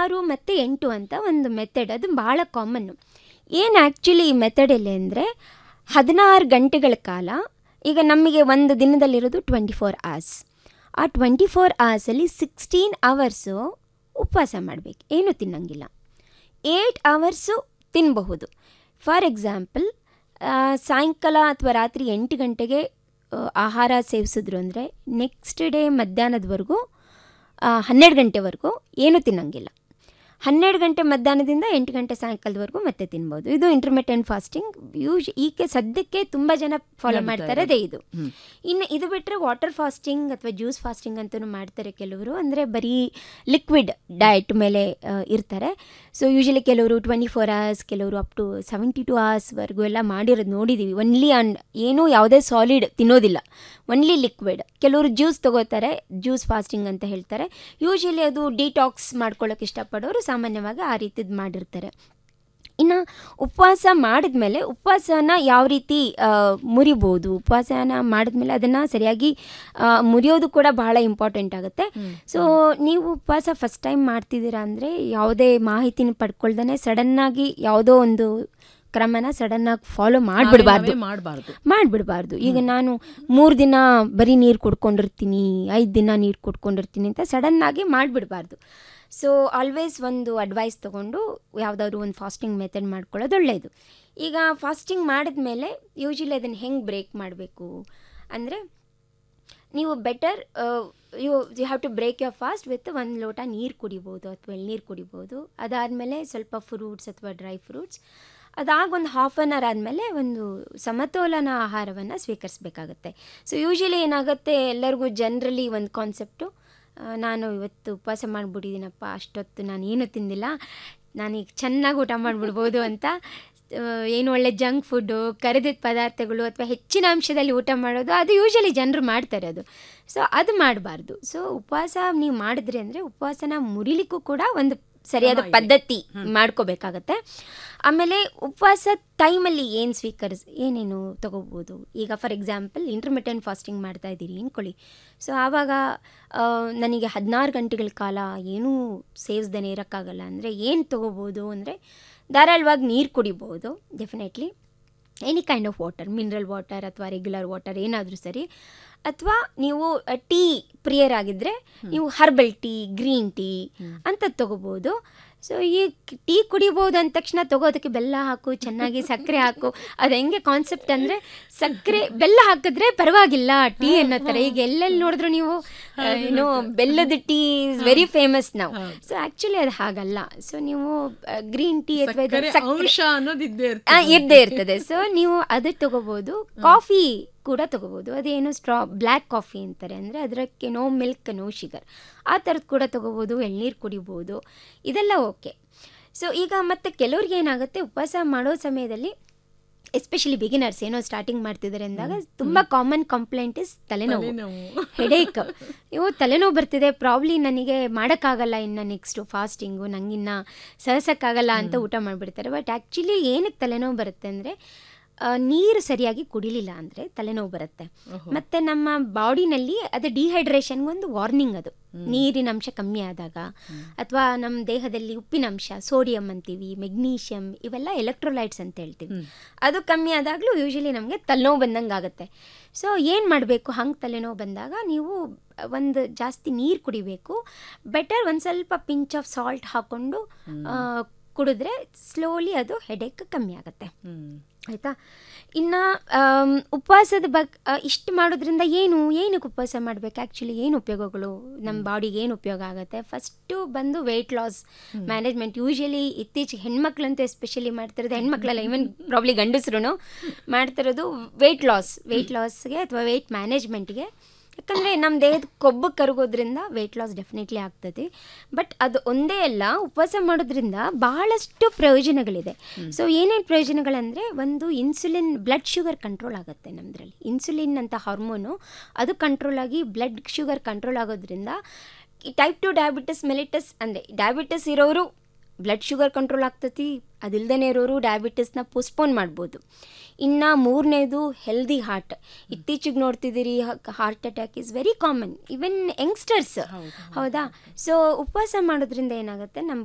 ಆರು ಮತ್ತು ಎಂಟು ಅಂತ ಒಂದು ಮೆಥಡ್ ಅದು ಭಾಳ ಕಾಮನ್ನು ಏನು ಆ್ಯಕ್ಚುಲಿ ಈ ಮೆಥಡಲ್ಲಿ ಅಂದರೆ ಹದಿನಾರು ಗಂಟೆಗಳ ಕಾಲ ಈಗ ನಮಗೆ ಒಂದು ದಿನದಲ್ಲಿರೋದು ಟ್ವೆಂಟಿ ಫೋರ್ ಅವರ್ಸ್ ಆ ಟ್ವೆಂಟಿ ಫೋರ್ ಅವರ್ಸಲ್ಲಿ ಸಿಕ್ಸ್ಟೀನ್ ಅವರ್ಸು ಉಪವಾಸ ಮಾಡಬೇಕು ಏನು ತಿನ್ನಂಗಿಲ್ಲ ಏಯ್ಟ್ ಅವರ್ಸು ತಿನ್ನಬಹುದು ಫಾರ್ ಎಕ್ಸಾಂಪಲ್ ಸಾಯಂಕಾಲ ಅಥವಾ ರಾತ್ರಿ ಎಂಟು ಗಂಟೆಗೆ ಆ, ಆಹಾರ ಸೇವಿಸಿದ್ರು ಅಂದರೆ ನೆಕ್ಸ್ಟ್ ಡೇ ಮಧ್ಯಾಹ್ನದವರೆಗೂ ಹನ್ನೆರಡು ಗಂಟೆವರೆಗೂ ಏನೂ ತಿನ್ನಂಗಿಲ್ಲ ಹನ್ನೆರಡು ಗಂಟೆ ಮಧ್ಯಾಹ್ನದಿಂದ ಎಂಟು ಗಂಟೆ ಸಾಯಂಕಾಲದವರೆಗೂ ಮತ್ತೆ ತಿನ್ಬೋದು ಇದು ಇಂಟರ್ಮಿಟೆಂಟ್ ಫಾಸ್ಟಿಂಗ್ ಯೂಶ್ ಈಗ ಸದ್ಯಕ್ಕೆ ತುಂಬ ಜನ ಫಾಲೋ ಮಾಡ್ತಾ ಮಾಡ್ತಾರೆ ಇರೋದು. ಅದೇ ಇದು ಇನ್ನು ಇದು ಬಿಟ್ಟರೆ ವಾಟರ್ ಫಾಸ್ಟಿಂಗ್ ಅಥವಾ ಜ್ಯೂಸ್ ಫಾಸ್ಟಿಂಗ್ ಅಂತಲೂ ಮಾಡ್ತಾರೆ ಕೆಲವರು ಅಂದರೆ ಬರೀ ಲಿಕ್ವಿಡ್ ಡಯಟ್ ಮೇಲೆ ಆ, ಇರ್ತಾರೆ ಸೊ ಯೂಶಲಿ ಕೆಲವರು ಟ್ವೆಂಟಿ ಫೋರ್ ಅವರ್ಸ್ ಕೆಲವರು ಅಪ್ ಟು ಸೆವೆಂಟಿ ಟು ಅವರ್ಸ್ವರೆಗೂ ಎಲ್ಲ ಮಾಡಿರೋದು ನೋಡಿದ್ದೀವಿ ಒನ್ಲಿ ಆನ್ ಏನೂ ಯಾವುದೇ ಸಾಲಿಡ್ ತಿನ್ನೋದಿಲ್ಲ ಒನ್ಲಿ ಲಿಕ್ವಿಡ್ ಕೆಲವರು ಜ್ಯೂಸ್ ತಗೋತಾರೆ ಜ್ಯೂಸ್ ಫಾಸ್ಟಿಂಗ್ ಅಂತ ಹೇಳ್ತಾರೆ ಯೂಶಲಿ ಅದು ಡಿಟಾಕ್ಸ್ ಮಾಡ್ಕೊಳ್ಳೋಕೆ ಇಷ್ಟಪಡೋರು ಸಾಮಾನ್ಯವಾಗಿ ಆ ರೀತಿದು ಮಾಡಿರ್ತಾರೆ ಇನ್ನು ಉಪವಾಸ ಮಾಡಿದ್ಮೇಲೆ ಉಪವಾಸನ ಯಾವ ರೀತಿ ಆ, ಮುರಿಬೋದು ಉಪವಾಸನ ಮಾಡಿದ್ಮೇಲೆ ಅದನ್ನು ಸರಿಯಾಗಿ ಆ, ಮುರಿಯೋದು ಕೂಡ ಬಹಳ ಇಂಪಾರ್ಟೆಂಟ್ ಆಗುತ್ತೆ ಸೊ ನೀವು ಉಪವಾಸ ಫಸ್ಟ್ ಟೈಮ್ ಮಾಡ್ತಿದ್ದೀರಾ ಅಂದರೆ ಯಾವುದೇ ಮಾಹಿತಿನ ಪಡ್ಕೊಳ್ದೇ ಸಡನ್ನಾಗಿ ಯಾವುದೋ ಒಂದು ಕ್ರಮನ ಸಡನ್ನಾಗಿ ಫಾಲೋ ಮಾಡಿಬಿಡಬಾರ್ದು ಮಾಡಬಾರ್ದು ಮಾಡಿಬಿಡಬಾರ್ದು ಈಗ ನಾನು ಮೂರು ದಿನ ಬರೀ ನೀರು ಕುಡ್ಕೊಂಡಿರ್ತೀನಿ ಐದು ದಿನ ನೀರು ಕುಡ್ಕೊಂಡಿರ್ತೀನಿ ಅಂತ ಸಡನ್ನಾಗಿ ಮಾಡಿಬಿಡಬಾರ್ದು ಸೊ ಆಲ್ವೇಸ್ ಒಂದು ಅಡ್ವೈಸ್ ತೊಗೊಂಡು ಯಾವುದಾದ್ರು ಒಂದು ಫಾಸ್ಟಿಂಗ್ ಮೆಥಡ್ ಮಾಡ್ಕೊಳ್ಳೋದು ಒಳ್ಳೆಯದು ಈಗ ಫಾಸ್ಟಿಂಗ್ ಮಾಡಿದ್ಮೇಲೆ ಯೂಶಲಿ ಅದನ್ನು ಹೆಂಗೆ ಬ್ರೇಕ್ ಮಾಡಬೇಕು ಅಂದರೆ ನೀವು better you you have to break your fast with ಒಂದು ಲೋಟ ನೀರು ಕುಡಿಬೋದು ಅಥವಾ ಎಳ್ನೀರು ಕುಡಿಬೋದು ಅದಾದಮೇಲೆ ಸ್ವಲ್ಪ ಫ್ರೂಟ್ಸ್ ಅಥವಾ ಡ್ರೈ ಫ್ರೂಟ್ಸ್ ಅದಾಗ ಒಂದು ಹಾಫ್ ಆನ್ ಅವರ್ ಆದಮೇಲೆ ಒಂದು ಸಮತೋಲನ ಆಹಾರವನ್ನು ಸ್ವೀಕರಿಸಬೇಕಾಗತ್ತೆ ಸೊ ಯೂಶಲಿ ಏನಾಗುತ್ತೆ ಎಲ್ಲರಿಗೂ ಜನರಲಿ ಒಂದು ಕಾನ್ಸೆಪ್ಟು ನಾನು ಇವತ್ತು ಉಪವಾಸ ಮಾಡಿಬಿಟ್ಟಿದ್ದೀನಪ್ಪ ಅಷ್ಟೊತ್ತು ನಾನು ಏನೂ ತಿಂದಿಲ್ಲ ನಾನೀಗ ಚೆನ್ನಾಗಿ ಊಟ ಮಾಡಿಬಿಡ್ಬೋದು ಅಂತ ಆ, ಏನು ಒಳ್ಳೆ ಜಂಕ್ ಫುಡ್ಡು ಕರೆದಿದ್ದ ಪದಾರ್ಥಗಳು ಅಥವಾ ಹೆಚ್ಚಿನ ಅಂಶದಲ್ಲಿ ಊಟ ಮಾಡೋದು ಅದು ಯೂಶಲಿ ಜನರು ಮಾಡ್ತಾರೆ ಅದು ಸೊ ಅದು ಮಾಡಬಾರ್ದು ಸೊ ಉಪವಾಸ ನೀವು ಮಾಡಿದ್ರಿ ಅಂದರೆ ಉಪವಾಸನ ಮುರಿಲಿಕ್ಕೂ ಕೂಡ ಒಂದು ಸರಿಯಾದ ಕ್ರಮ ಇದೆ. ಪದ್ಧತಿ ಮಾಡ್ಕೋಬೇಕಾಗತ್ತೆ ಆಮೇಲೆ ಉಪವಾಸ ಟೈಮಲ್ಲಿ ಏನು ಸ್ವೀಕರಿಸ್ ಏನೇನು ತಗೋಬೋದು ಈಗ ಫಾರ್ ಎಕ್ಸಾಂಪಲ್ ಇಂಟರ್ಮಿಟೆಂಟ್ ಫಾಸ್ಟಿಂಗ್ ಮಾಡ್ತಾ ಇದ್ದೀರಿ ಅಂದ್ಕೊಳ್ಳಿ ಸೊ ಆವಾಗ ಆ, ನನಗೆ ಹದಿನಾರು ಗಂಟೆಗಳ ಕಾಲ ಏನೂ ಸೇವಿಸ್ದೇ ಇರೋಕ್ಕಾಗಲ್ಲ ಅಂದರೆ ಏನು ತೊಗೋಬೋದು ಅಂದರೆ ಧಾರಾಳವಾಗಿ ನೀರು ಕುಡಿಬೋದು definitely any kind of water mineral water ಅಥವಾ ರೆಗ್ಯುಲರ್ ವಾಟರ್ ಏನಾದರೂ ಸರಿ ಅಥವಾ ನೀವು ಟೀ ಪ್ರಿಯರಾಗಿದ್ದರೆ ನೀವು ಹರ್ಬಲ್ ಟೀ ಗ್ರೀನ್ ಟೀ ಅಂತ ತಗೋಬೋದು ಸೊ ಈ ಟೀ ಕುಡಿಬೋದು ಅಂದ ತಕ್ಷಣ ತಗೋದಕ್ಕೆ ಬೆಲ್ಲ ಹಾಕು ಚೆನ್ನಾಗಿ ಸಕ್ಕರೆ ಹಾಕು ಅದು ಹೆಂಗೆ ಕಾನ್ಸೆಪ್ಟ್ ಅಂದರೆ ಸಕ್ಕರೆ ಬೆಲ್ಲ ಹಾಕಿದ್ರೆ ಪರವಾಗಿಲ್ಲ ಟೀ ಅನ್ನೋ ಥರ ಈಗ ಎಲ್ಲೆಲ್ಲಿ ನೋಡಿದ್ರು ನೀವು ಆ, ಏನು ಬೆಲ್ಲದ ಟೀ ಇಸ್ ವೆರಿ ಫೇಮಸ್ ನಾವು ಸೊ ಆ್ಯಕ್ಚುಲಿ ಅದು ಹಾಗಲ್ಲ ಸೊ ನೀವು ಗ್ರೀನ್ ಟೀ ಅಥವಾ ಇದು ಸಕ್ಕರೆ ಸಕ್ಕರೆ ಅಂಶ ಅನ್ನೋದು ಇದ್ದೇ ಆ, ಇರ್ತದೆ ಇದ್ದೇ ಇರ್ತದೆ ಸೊ ನೀವು ಅದು ತಗೋಬೋದು ಕಾಫಿ ಕೂಡ ತಗೋಬೋದು ಅದೇನು ಸ್ಟ್ರಾ ಬ್ಲ್ಯಾಕ್ ಕಾಫಿ ಅಂತಾರೆ ಅಂದರೆ ಅದಕ್ಕೆ ನೋ ಮಿಲ್ಕ್ ನೋ ಶುಗರ್ ಆ ಥರದ್ದು ಕೂಡ ತಗೋಬೋದು ಎಳ್ನೀರು ಕುಡಿಬೋದು ಇದೆಲ್ಲ ಓಕೆ ಸೊ ಈಗ ಮತ್ತೆ ಕೆಲವ್ರಿಗೆ ಏನಾಗುತ್ತೆ ಉಪವಾಸ ಮಾಡೋ ಸಮಯದಲ್ಲಿ ಎಸ್ಪೆಷಲಿ ಬಿಗಿನರ್ಸ್ ಏನೋ ಸ್ಟಾರ್ಟಿಂಗ್ ಮಾಡ್ತಿದ್ದಾರೆ ಅಂದಾಗ ತುಂಬ ಕಾಮನ್ ಕಂಪ್ಲೇಂಟ್ ಇಸ್ ತಲೆನೋವು ತಲೆನೋವು. ಹೆಡೇಕ್ ಇವು ತಲೆನೋವು ಬರ್ತಿದೆ ಪ್ರಾಬ್ಲಿ ನನಗೆ ಮಾಡೋಕ್ಕಾಗಲ್ಲ ಇನ್ನು ನೆಕ್ಸ್ಟು ಫಾಸ್ಟಿಂಗು ನಂಗಿನ್ನ ಸಹಸಕ್ಕಾಗಲ್ಲ ಅಂತ ಊಟ ಮಾಡಿಬಿಡ್ತಾರೆ ಬಟ್ ಆ್ಯಕ್ಚುಲಿ ಏನಕ್ಕೆ ತಲೆನೋವು ಬರುತ್ತೆ ಅಂದರೆ ನೀರು ಸರಿಯಾಗಿ ಕುಡಿಲಿಲ್ಲ ಅಂದರೆ ತಲೆನೋವು ಬರುತ್ತೆ ಮತ್ತು ನಮ್ಮ ಬಾಡಿನಲ್ಲಿ ಅದು ಡಿಹೈಡ್ರೇಷನ್ಗೆ ಒಂದು ವಾರ್ನಿಂಗ್ ಅದು ನೀರಿನ ಅಂಶ ಕಮ್ಮಿ ಆದಾಗ ಅಥವಾ ನಮ್ಮ ದೇಹದಲ್ಲಿ ಉಪ್ಪಿನಂಶ ಸೋಡಿಯಂ ಅಂತೀವಿ ಮೆಗ್ನೀಷಿಯಮ್ ಇವೆಲ್ಲ ಎಲೆಕ್ಟ್ರೋಲೈಟ್ಸ್ ಅಂತ ಹೇಳ್ತೀವಿ ಅದು ಕಮ್ಮಿ ಆದಾಗಲೂ ಯೂಶಲಿ ನಮಗೆ ತಲೆನೋವು ಬಂದಂಗೆ ಆಗುತ್ತೆ ಸೊ ಏನು ಮಾಡಬೇಕು ಹಂಗೆ ತಲೆನೋವು ಬಂದಾಗ ನೀವು ಒಂದು ಜಾಸ್ತಿ ನೀರು ಕುಡಿಬೇಕು ಬೆಟರ್ ಒಂದು ಸ್ವಲ್ಪ ಪಿಂಚ್ ಆಫ್ ಸಾಲ್ಟ್ ಹಾಕ್ಕೊಂಡು ಆ, ಕುಡಿದ್ರೆ ಸ್ಲೋಲಿ ಅದು ಹೆಡೇಕ್ ಕಮ್ಮಿ ಆಗುತ್ತೆ ಹ್ಮ್ ಆಯಿತಾ ಇನ್ನು ಉಪವಾಸದ ಬಗ್ಗೆ ಇಷ್ಟು ಮಾಡೋದ್ರಿಂದ ಏನು ಏನಕ್ಕೆ ಉಪವಾಸ ಮಾಡಬೇಕು ಆ್ಯಕ್ಚುಲಿ ಏನು ಉಪಯೋಗಗಳು ನಮ್ಮ ಬಾಡಿಗೆ ಏನು ಉಪಯೋಗ ಆಗುತ್ತೆ ಫಸ್ಟು ಬಂದು ವೆಯ್ಟ್ ಲಾಸ್ ಮ್ಯಾನೇಜ್ಮೆಂಟ್ ಯೂಶಲಿ ಇತ್ತೀಚೆಗೆ ಹೆಣ್ಮಕ್ಳಂತೂ ಎಸ್ಪೆಷಲಿ ಮಾಡ್ತಿರೋದು ಹೆಣ್ಮಕ್ಳಲ್ಲ ಈವನ್ ಪ್ರಾಬ್ಲಿ ಗಂಡಸ್ರು ಮಾಡ್ತಿರೋದು ವೆಯ್ಟ್ ಲಾಸ್ ವೆಯ್ಟ್ ಲಾಸ್ಗೆ ಅಥವಾ ವೆಯ್ಟ್ ಮ್ಯಾನೇಜ್ಮೆಂಟ್ಗೆ ಯಾಕಂದರೆ ನಮ್ಮ ದೇಹದ ಕೊಬ್ಬು ಕರಗೋದ್ರಿಂದ ವೆಯ್ಟ್ ಲಾಸ್ ಡೆಫಿನೆಟ್ಲಿ ಆಗ್ತದೆ ಬಟ್ ಅದು ಒಂದೇ ಅಲ್ಲ ಉಪವಾಸ ಮಾಡೋದ್ರಿಂದ ಬಹಳಷ್ಟು ಪ್ರಯೋಜನಗಳಿದೆ ಸೊ ಏನೇನು ಪ್ರಯೋಜನಗಳಂದರೆ ಒಂದು ಇನ್ಸುಲಿನ್ ಬ್ಲಡ್ ಶುಗರ್ ಕಂಟ್ರೋಲ್ ಆಗುತ್ತೆ ನಮ್ಮದ್ರಲ್ಲಿ ಇನ್ಸುಲಿನ್ ಅಂತ ಹಾರ್ಮೋನು ಅದು ಕಂಟ್ರೋಲ್ ಆಗಿ ಬ್ಲಡ್ ಶುಗರ್ ಕಂಟ್ರೋಲ್ ಆಗೋದ್ರಿಂದ ಟೈಪ್ ಟು ಡಯಾಬಿಟಿಸ್ ಮೆಲಿಟಸ್ ಅಂದರೆ ಡಯಾಬಿಟಿಸ್ ಇರೋರು ಬ್ಲಡ್ ಶುಗರ್ ಕಂಟ್ರೋಲ್ ಆಗ್ತತಿ ಅದಿಲ್ದೇ ಇರೋರು ಡಯಾಬಿಟಿಸ್ನ ಪೋಸ್ಟ್ಪೋನ್ ಮಾಡ್ಬೋದು ಇನ್ನು ಮೂರನೇದು ಹೆಲ್ದಿ ಹಾರ್ಟ್ ಇತ್ತೀಚೆಗೆ ನೋಡ್ತಿದ್ದೀರಿ heart attack is very common even youngsters ಹೌದಾ ಸೊ ಉಪವಾಸ ಮಾಡೋದ್ರಿಂದ ಏನಾಗುತ್ತೆ ನಮ್ಮ